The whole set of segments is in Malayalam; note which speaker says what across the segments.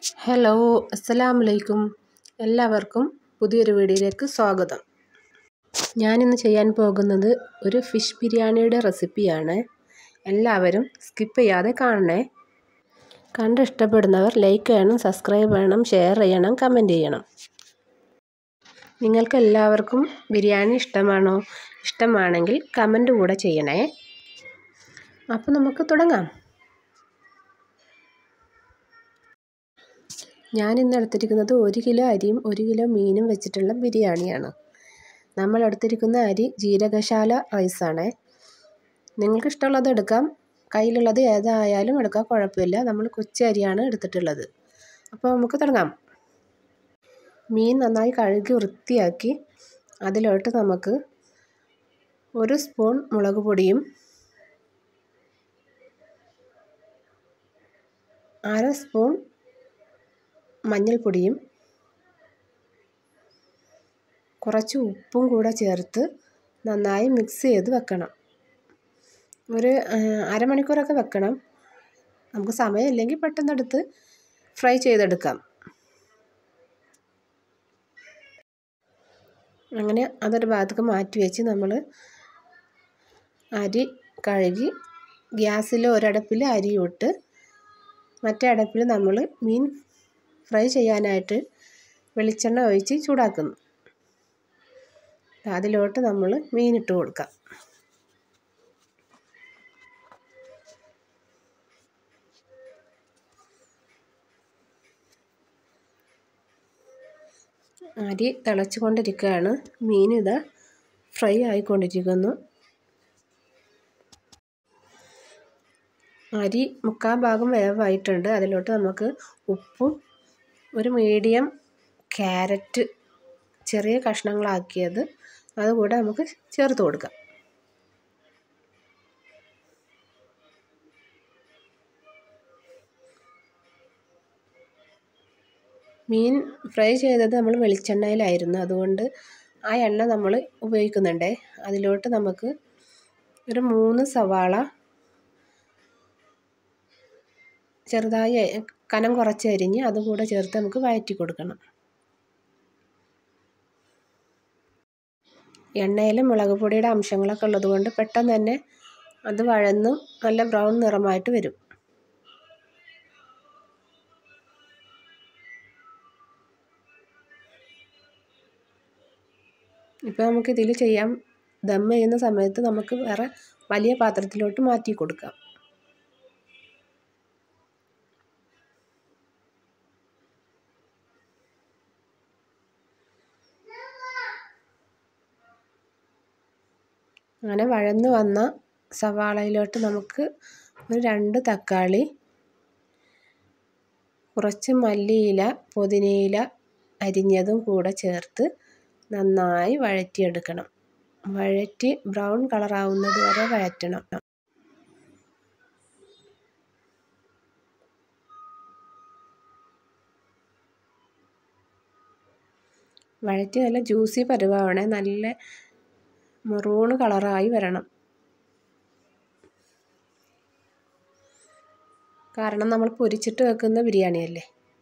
Speaker 1: ഹലോ അസ്സലാമു അലൈക്കും എല്ലാവർക്കും പുതിയൊരു വീഡിയോയിലേക്ക് സ്വാഗതം ഞാനിന്ന് ചെയ്യാൻ പോകുന്നത് ഒരു ഫിഷ് ബിരിയാണിയുടെ റെസിപ്പിയാണ് എല്ലാവരും സ്കിപ്പ് ചെയ്യാതെ കാണണേ കണ്ട് ഇഷ്ടപ്പെടുന്നവർ ലൈക്ക് ചെയ്യണം സബ്സ്ക്രൈബ് ചെയ്യണം ഷെയർ ചെയ്യണം കമൻറ്റ് ചെയ്യണം നിങ്ങൾക്ക് എല്ലാവർക്കും ബിരിയാണി ഇഷ്ടമാണോ ഇഷ്ടമാണെങ്കിൽ കമൻറ്റ് കൂടെ ചെയ്യണേ അപ്പോൾ നമുക്ക് തുടങ്ങാം ഞാൻ ഇന്ന് എടുത്തിരിക്കുന്നത് ഒരു കിലോ അരിയും ഒരു കിലോ മീനും വെച്ചിട്ടുള്ള ബിരിയാണിയാണ് നമ്മൾ എടുത്തിരിക്കുന്ന അരി ജീരകശാല റൈസാണ് നിങ്ങൾക്ക് ഇഷ്ടമുള്ളത് എടുക്കാം കയ്യിലുള്ളത് ഏതായാലും എടുക്കാം കുഴപ്പമില്ല നമ്മൾ കൊച്ചി അരിയാണ് എടുത്തിട്ടുള്ളത് അപ്പോൾ നമുക്ക് തുടങ്ങാം മീൻ നന്നായി കഴുകി വൃത്തിയാക്കി അതിലോട്ട് നമുക്ക് ഒരു സ്പൂൺ മുളക് പൊടിയും അര സ്പൂൺ മഞ്ഞൾപ്പൊടിയും കുറച്ച് ഉപ്പും കൂടെ ചേർത്ത് നന്നായി മിക്സ് ചെയ്ത് വെക്കണം ഒരു അരമണിക്കൂറൊക്കെ വെക്കണം നമുക്ക് സമയമില്ലെങ്കിൽ പെട്ടെന്നെടുത്ത് ഫ്രൈ ചെയ്തെടുക്കാം അങ്ങനെ അതൊരു ഭാഗത്തേക്ക് മാറ്റി വെച്ച് നമ്മൾ അരി കഴുകി ഗ്യാസിൽ ഒരടപ്പിൽ അരി ഇട്ട് മറ്റേ അടപ്പിൽ നമ്മൾ മീൻ ഫ്രൈ ചെയ്യാനായിട്ട് വെളിച്ചെണ്ണ ഒഴിച്ച് ചൂടാക്കുന്നു അതിലോട്ട് നമ്മൾ മീനിട്ട് കൊടുക്കാം അരി തിളച്ചു കൊണ്ടിരിക്കുകയാണ് മീൻ ഇതാ ഫ്രൈ ആയിക്കൊണ്ടിരിക്കുന്നു അരി മുക്കാൽ ഭാഗം വേവായിട്ടുണ്ട് അതിലോട്ട് നമുക്ക് ഉപ്പും ഒരു മീഡിയം ക്യാരറ്റ് ചെറിയ കഷ്ണങ്ങളാക്കിയത് അതുകൂടെ നമുക്ക് ചേർത്ത് കൊടുക്കാം മീൻ ഫ്രൈ ചെയ്തത് നമ്മൾ വെളിച്ചെണ്ണയിലായിരുന്നു അതുകൊണ്ട് ആ എണ്ണ നമ്മൾ ഉപയോഗിക്കുന്നുണ്ട് അതിലോട്ട് നമുക്ക് ഒരു മൂന്ന് സവാള ചെറുതായി കനം കുറച്ച് അരിഞ്ഞ് അതുകൂടെ ചേർത്ത് നമുക്ക് വഴറ്റി കൊടുക്കണം എണ്ണയിൽ മുളക് പൊടിയുടെ അംശങ്ങളൊക്കെ ഉള്ളതുകൊണ്ട് പെട്ടെന്ന് തന്നെ അത് വഴന്ന് നല്ല ബ്രൗൺ നിറമായിട്ട് വരും ഇപ്പോൾ നമുക്ക് ഇതിൽ ചെയ്യാം ദം ചെയ്യുന്ന സമയത്ത് നമുക്ക് വേറെ വലിയ പാത്രത്തിലോട്ട് മാറ്റി കൊടുക്കാം അങ്ങനെ വഴന്ന് വന്ന സവാളയിലോട്ട് നമുക്ക് ഒരു രണ്ട് തക്കാളി കുറച്ച് മല്ലിയില പുതിനയില അരിഞ്ഞതും കൂടെ ചേർത്ത് നന്നായി വഴറ്റിയെടുക്കണം വഴറ്റി ബ്രൗൺ കളറാവുന്നത് വരെ വഴറ്റണം വഴറ്റി നല്ല ജ്യൂസി പരുവാവണേ നല്ല മെറൂൺ കളറായി വരണം കാരണം നമ്മൾ പൊരിച്ചിട്ട് വെക്കുന്ന ബിരിയാണിയല്ലേ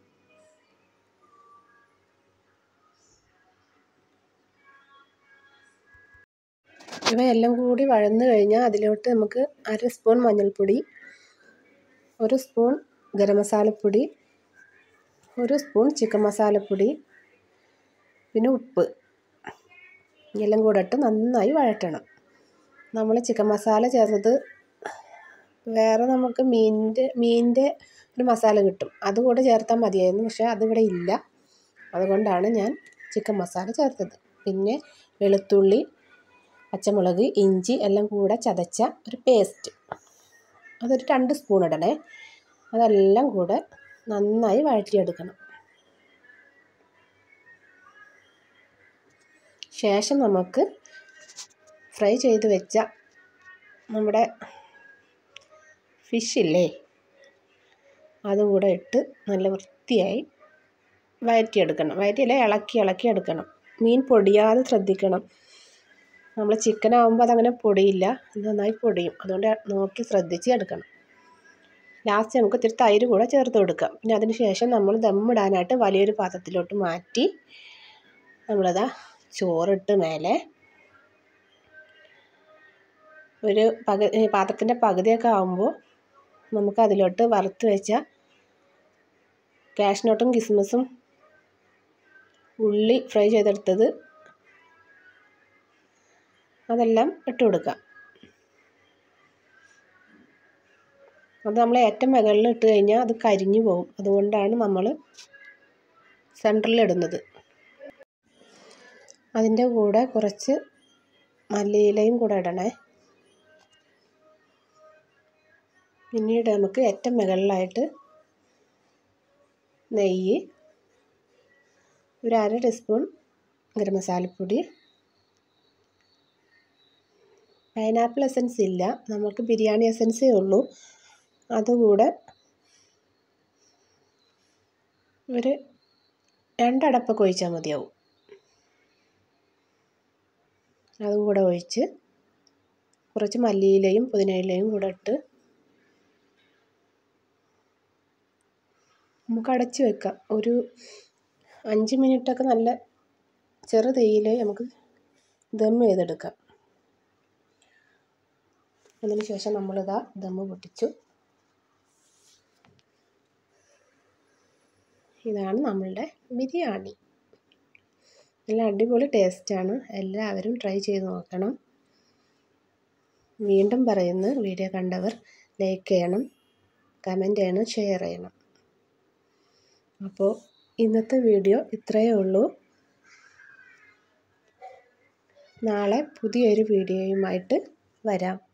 Speaker 1: ഇവയെല്ലാം കൂടി വഴന്നു കഴിഞ്ഞാൽ അതിലോട്ട് നമുക്ക് അര സ്പൂൺ മഞ്ഞൾപ്പൊടി ഒരു സ്പൂൺ ഗരം മസാലപ്പൊടി ഒരു സ്പൂൺ ചിക്കൻ മസാലപ്പൊടി പിന്നെ ഉപ്പ് എല്ലാം കൂടെ ഇട്ട് നന്നായി വഴറ്റണം നമ്മൾ ചിക്കൻ മസാല ചേർത്തത് വേറെ നമുക്ക് മീനിൻ്റെ മീനിൻ്റെ ഒരു മസാല കിട്ടും അതുകൂടെ ചേർത്താൽ മതിയായിരുന്നു പക്ഷേ അതിവിടെ ഇല്ല അതുകൊണ്ടാണ് ഞാൻ ചിക്കൻ മസാല ചേർത്തത് പിന്നെ വെളുത്തുള്ളി പച്ചമുളക് ഇഞ്ചി എല്ലാം കൂടെ ചതച്ച ഒരു പേസ്റ്റ് അതൊരു രണ്ട് സ്പൂൺ ഇടണേ അതെല്ലാം കൂടെ നന്നായി വഴറ്റിയെടുക്കണം ശേഷം നമുക്ക് ഫ്രൈ ചെയ്ത് വെച്ച നമ്മുടെ ഫിഷില്ലേ അതുകൂടെ ഇട്ട് നല്ല വൃത്തിയായി വഴറ്റിയെടുക്കണം വഴറ്റിയല്ല ഇളക്കി ഇളക്കി എടുക്കണം മീൻ പൊടിയാതെ ശ്രദ്ധിക്കണം നമ്മൾ ചിക്കൻ ആകുമ്പോൾ അതങ്ങനെ പൊടിയില്ല നന്നായി പൊടിയും അതുകൊണ്ട് നോക്കി ശ്രദ്ധിച്ച് എടുക്കണം ലാസ്റ്റ് നമുക്ക് ഇത്തിരി തൈര് കൂടെ ചേർത്ത് കൊടുക്കാം പിന്നെ അതിന് ശേഷം നമ്മൾ ദമ്മിടാനായിട്ട് വലിയൊരു പാത്രത്തിലോട്ട് മാറ്റി നമ്മളതാ ചോറിട്ട് മേലെ ഒരു പക പാത്രത്തിൻ്റെ പകുതിയൊക്കെ ആകുമ്പോൾ നമുക്ക് അതിലോട്ട് വറുത്ത് വെച്ച കാഷ്നട്ടും കിസ്മിസും ഉള്ളി ഫ്രൈ ചെയ്തെടുത്തത് അതെല്ലാം ഇട്ട് കൊടുക്കാം അത് നമ്മൾ ഏറ്റവും മുകളിൽ ഇട്ട് കഴിഞ്ഞാൽ അത് കരിഞ്ഞു പോകും അതുകൊണ്ടാണ് നമ്മൾ സെൻറ്ററിൽ ഇടുന്നത് അതിൻ്റെ കൂടെ കുറച്ച് മല്ലിയിലയും കൂടെ ഇടണേ പിന്നീട് നമുക്ക് ഏറ്റവും മുകളിലായിട്ട് നെയ്യ് ഒരു അര ടീസ്പൂൺ ഗരം മസാലപ്പൊടി പൈനാപ്പിൾ എസൻസ് ഇല്ല നമുക്ക് ബിരിയാണി എസൻസേ ഉള്ളൂ അതുകൂടെ ഒരു രണ്ടടപ്പൊക്കെ ഒഴിച്ചാൽ മതിയാവും അതും കൂടെ ഒഴിച്ച് കുറച്ച് മല്ലിയിലയും പുതിനയിലയും കൂടെ ഇട്ട് നമുക്ക് അടച്ച് വെക്കാം ഒരു അഞ്ച് മിനിറ്റൊക്കെ നല്ല ചെറു തീയിൽ നമുക്ക് ദം ചെയ്തെടുക്കാം അതിന് ശേഷം നമ്മളിതാ ദമ്മ് പൊട്ടിച്ചു ഇതാണ് നമ്മളുടെ ബിരിയാണി നല്ല അടിപൊളി ടേസ്റ്റാണ് എല്ലാവരും ട്രൈ ചെയ്ത് നോക്കണം വീണ്ടും പറയുന്നു വീഡിയോ കണ്ടവർ ലൈക്ക് ചെയ്യണം കമൻറ്റ് ചെയ്യണം ഷെയർ ചെയ്യണം അപ്പോൾ ഇന്നത്തെ വീഡിയോ ഇത്രയേ ഉള്ളൂ നാളെ പുതിയൊരു വീഡിയോയുമായിട്ട് വരാം